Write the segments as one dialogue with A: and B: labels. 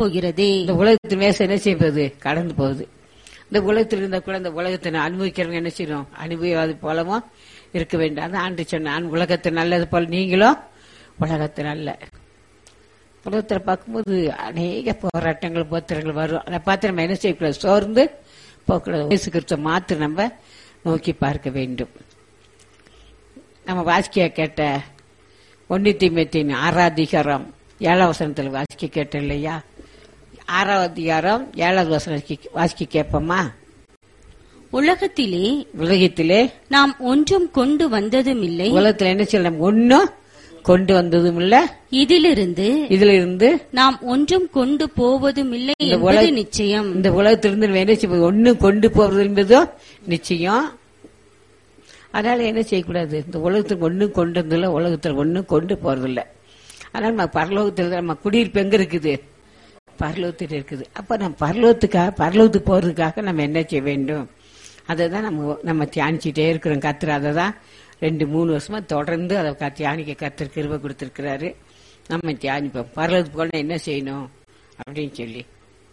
A: போகிறதே
B: இந்த உலகத்தின் மேச என்ன செய்வது கடந்து போகுது இந்த உலகத்தில் இருந்தா கூட இந்த உலகத்தை அனுபவிக்கிறவங்க என்ன செய்யணும் அனுபவியாது போலவும் இருக்க வேண்டாம் அதான் ஆண்டு சொன்ன நான் உலகத்தை நல்லது போல நீங்களும் உலகத்தை நல்ல உலகத்தில் பார்க்கும்போது அநேக போராட்டங்கள் போத்திரங்கள் வரும் அதை பார்த்து நம்ம என்ன செய்யக்கூடாது சோர்ந்து போகக்கூடாது இயேசு கிறிஸ்துவ மாத்து நம்ம நோக்கி பார்க்க வேண்டும் நம்ம வாசிக்க கேட்ட ஒன்னித்தி மெத்தின் ஆறாம் அதிகாரம் ஏழாம் வசனத்தில் வாசிக்க கேட்டோம் இல்லையா ஆறாவது அதிகாரம் ஏழாவது வசனம் வாசிக்க கேட்போமா
A: உலகத்திலே
B: உலகத்திலே
A: நாம் ஒன்றும் கொண்டு வந்ததும் இல்லை
B: உலகத்துல என்ன செய்யலாம் ஒன்னும் கொண்டு வந்ததும் இல்ல
A: இதிலிருந்து
B: இதுல இருந்து
A: நாம் ஒன்றும் கொண்டு போவதும் இல்லை
B: இந்த
A: என்பது
B: உலக-
A: நிச்சயம்
B: இந்த உலகத்திலிருந்து நம்ம என்ன செய்ய ஒன்னும் கொண்டு போறது என்பதும் நிச்சயம் அதனால என்ன செய்யக்கூடாது இந்த உலகத்துக்கு ஒன்னும் கொண்டு வந்ததில்ல உலகத்துல ஒன்னும் கொண்டு போறதில்ல அதனால நம்ம பரலோகத்துல நம்ம குடியிருப்பு எங்க இருக்குது பரலோகத்தில் இருக்குது அப்ப நம்ம பரலோகத்துக்காக பரலோகத்துக்கு போறதுக்காக நம்ம என்ன செய்ய வேண்டும் அதை தான் நம்ம நம்ம தியானிச்சுட்டே இருக்கிறோம் கத்துற அதை தான் ரெண்டு மூணு வருஷமா தொடர்ந்து அதை க- தியானிக்க கத்திர கிருப கொடுத்திருக்கிறாரு நம்ம தியானிப்போம் பரலோகத்துக்கு போனா என்ன செய்யணும் அப்படின்னு சொல்லி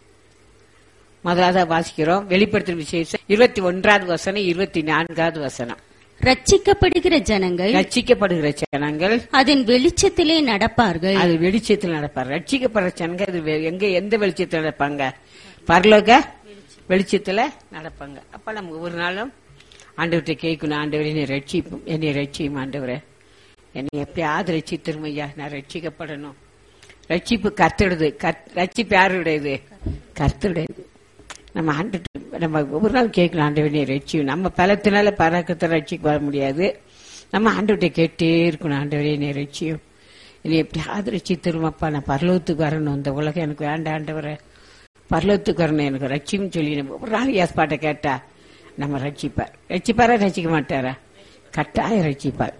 B: முதலாவது வாசிக்கிறோம் வெளிப்படுத்தும் விசேஷம் இருபத்தி ஒன்றாவது வசனம் இருபத்தி நான்காவது வசனம்
A: ரட்சிக்கப்படுகிற ஜனங்கள்
B: ரட்சிக்கப்படுகிற ஜனங்கள்
A: அதன் வெளிச்சத்திலே நடப்பார்கள்
B: அது வெளிச்சத்தில் நடப்பார் ரட்சிக்கப்படுற ஜனங்கள் அது வெ- எங்க எந்த வெளிச்சத்தில் நடப்பாங்க பரலோக வெளிச்சத்துல நடப்பாங்க அப்ப நம்ம ஒவ்வொரு நாளும் ஆண்டவர்கிட்ட கேட்கணும் ஆண்டவரே என்னை ரட்சிப்பும் என்னை ரட்சியும் ஆண்டவரே என்னை எப்படியாவது ரட்சித்திரும் ஐயா நான் ரட்சிக்கப்படணும் ரட்சிப்பு கர்த்தருடையது கர்த்- ரட்சிப்பு யாருடையது கர்த்தருடையது நம்ம ஆண்டு நம்ம ஒவ்வொரு நாள் கேட்கணும் ஆண்டவனே ரட்சியும் நம்ம பலத்தினால பறக்கத்தை ரட்சிக்கு வர முடியாது நம்ம ஆண்டவர்கிட்ட கேட்டே இருக்கணும் ஆண்டவரே என்னை ரட்சியும் என்னை எப்படியாவது ரட்சித்திருமாப்பா நான் பரலோகத்துக்கு வரணும் இந்த உலகம் எனக்கு வேண்டாம் ஆண்டவரே பரலோகத்துக்கு வரணும் எனக்கு ரட்சியும் சொல்லி நம்ம ஒரு நாள் ஏற்பாட்டை கேட்டா நம்ம ரட்சிப்பார் ரட்சிப்பாரா ரட்சிக்க மாட்டாரா கட்டாயம் ரட்சிப்பார்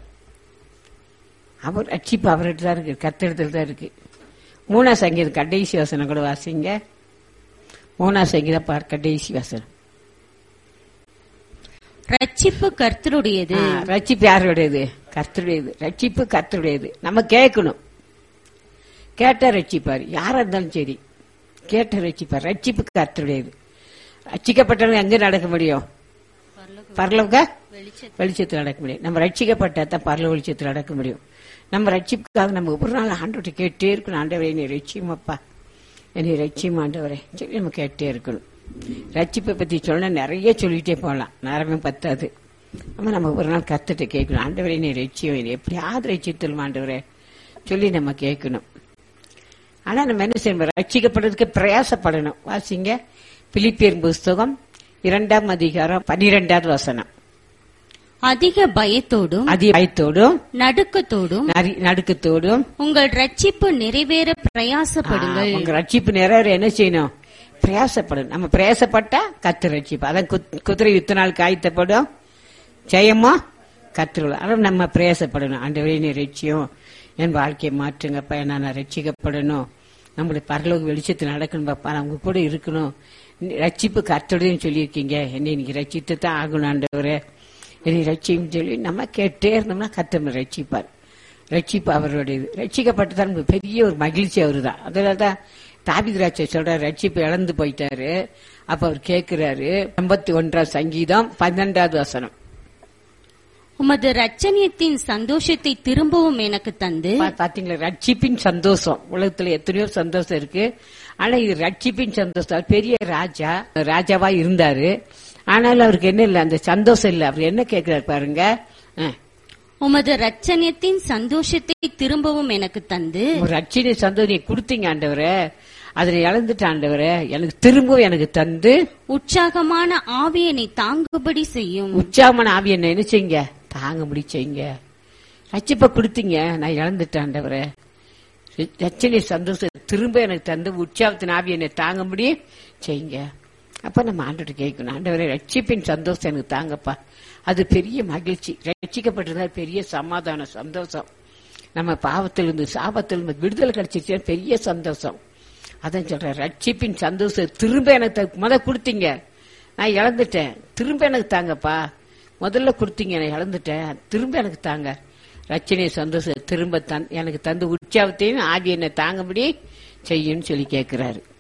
B: அவர் ரட்சிப்பு அவர்கிட்ட தான் இருக்கு கத்திரத்தில் தான் இருக்கு மூணா சங்கீதம் கடைசி வசனம் கூட வாசிங்க மூணா சங்கீதம் பார் கடைசி வசனம்
A: ரட்சிப்பு கர்த்தருடையது
B: ஆ, ரட்சிப்பு யாருடையது கர்த்தருடையது ரட்சிப்பு கர்த்தருடையது நம்ம கேட்கணும் கேட்டா ரட்சிப்பார் யாரா இருந்தாலும் சரி கேட்ட ரட்சிப்பார் ரட்சிப்பு கர்த்தருடையது ரட்சிக்கப்பட்டவங்க எங்க நடக்க முடியும் பரலோக வெளிச்சத்தில் நடக்க முடியும் நம்ம ரட்சிக்கப்பட்டா தான் பரலோக வெளிச்சத்தில் நடக்க முடியும் நம்ம ரட்சிப்புக்காக நம்ம ஒவ்வொரு நாள் ஆண்டவர்கிட்ட கேட்டே இருக்கணும் ஆண்டவரே என்னை ரட்சியமப்பா என்னை ரட்சியம் ஆண்டவரே சொல்லி நம்ம கேட்டே இருக்கணும் ரட்சிப்பை பத்தி சொன்னா நிறைய சொல்லிட்டே போகலாம் நேரமே பத்தாது நம்ம நம்ம ஒரு நாள் கத்துட்டு கேட்கணும் ஆண்டவரே என்னை ரட்சியம் என்னை எப்படியாவது ரட்சித்தலும் ஆண்டவரே சொல்லி நம்ம கேட்கணும் ஆனா நம்ம என்ன செய்யணும் ரட்சிக்கப்படுறதுக்கு பிரயாசப்படணும் வாசிங்க பிலிப்பியர் புஸ்தகம் இரண்டாம் அதிகாரம் பன்னிரெண்டாவது வசனம்
A: அதிக பயத்தோடும்
B: அதிகாயத்தோடும்
A: நடுக்கத்தோடும்
B: நரி- நடுக்கத்தோடும்
A: உங்கள் ரட்சிப்பு நிறைவேற பிரயாசப்படுங்கள்
B: ஆ, உங்க ரட்சிப்பு நிறைவேற என்ன செய்யணும் பிரயாசப்படணும் நம்ம பிரயாசப்பட்டா கத்து ரட்சிப்பு அதான் குத்- குதிரை யுத்த நாள் காய்த்தப்படும் ஜெயமா கத்துருவோம் ஆனால் நம்ம பிரயாசப்படணும் ஆண்டவரே நீ ரட்சியம் என் வாழ்க்கையை மாற்றுங்கப்பா நான் ரட்சிக்கப்படணும் நம்மளுடைய பரலோக வெளிச்சத்தில் நடக்கணும் பாப்பா நான் உங்க கூட இருக்கணும் நீ ரட்சிப்பு கத்தோடையும் சொல்லியிருக்கீங்க என்னை நீங்க ரட்சித்து தான் ஆகணும் ஆண்டவரே என்னை ரட்சியும் சொல்லி நம்ம கேட்டே இருந்தோம்னா கத்தம் ரட்சிப்பார் ரட்சிப்பு அவருடையது ரட்சிக்கப்பட்டதான் நமக்கு பெரிய ஒரு மகிழ்ச்சி அவருதான் அதனால தான் தாபிதிராட்சை சொல்றாரு ரட்சிப்பு இழந்து போயிட்டாரு அப்ப அவர் கேட்கிறாரு ஐம்பத்தி ஒன்றாம் சங்கீதம் பன்னெண்டாவது வசனம்
A: உமது ரட்சணியத்தின் சந்தோஷத்தை திரும்பவும் எனக்கு தந்து
B: பா- பாத்தீங்களா ரட்சிப்பின் சந்தோஷம் உலகத்துல எத்தனையோ சந்தோஷம் இருக்கு ஆனா இது ரட்சிப்பின் சந்தோஷம் அவர் பெரிய ராஜா ராஜாவா இருந்தாரு ஆனாலும் அவருக்கு என்ன இல்ல அந்த சந்தோஷம் இல்ல அவர் என்ன கேட்கிறாரு பாருங்க அஹ்,
A: உமது ரட்சணியத்தின் சந்தோஷத்தை திரும்பவும் எனக்கு தந்து
B: ஒரு ரட்சினை சந்தோஷம் நீ கொடுத்தீங்க ஆண்டவரே அதனை இழந்துட்ட ஆண்டவரே எனக்கு திரும்பவும் எனக்கு தந்து
A: உற்சாகமான ஆவியனை தாங்குபடி செய்யும்
B: உற்சாகமான ஆவி என்ன என்ன செய்யுங்க தாங்க முடி செய்யுங்க ரட்சிப்ப கொடுத்தீங்க நான் இழந்துட்டேன் ஆண்டவரே ரச்சனை சந்தோஷம் திரும்ப எனக்கு தந்து உற்சாகத்தின் ஆவி என்னை தாங்க முடியும் செய்யுங்க அப்ப நம்ம ஆண்டோட கேட்கணும் ஆண்டவரே ரட்சிப்பின் சந்தோஷம் எனக்கு தாங்கப்பா அது பெரிய மகிழ்ச்சி ரட்சிக்கப்பட்டதா பெரிய சமாதானம் சந்தோஷம் நம்ம பாவத்திலிருந்து சாபத்திலிருந்து விடுதலை கிடைச்சிருச்சு பெரிய சந்தோஷம் அதான் சொல்றேன் ரட்சிப்பின் சந்தோஷம் திரும்ப எனக்கு த- முத கொடுத்தீங்க நான் இழந்துட்டேன் திரும்ப எனக்கு தாங்கப்பா முதல்ல கொடுத்தீங்க நான் இழந்துட்டேன் திரும்ப எனக்கு தாங்க ரச்சனை சந்தோஷம் திரும்ப தன் எனக்கு தந்து உற்சாகத்தையும் ஆவி என்னை தாங்கபடி செய்யுன்னு சொல்லி கேட்கிறாரு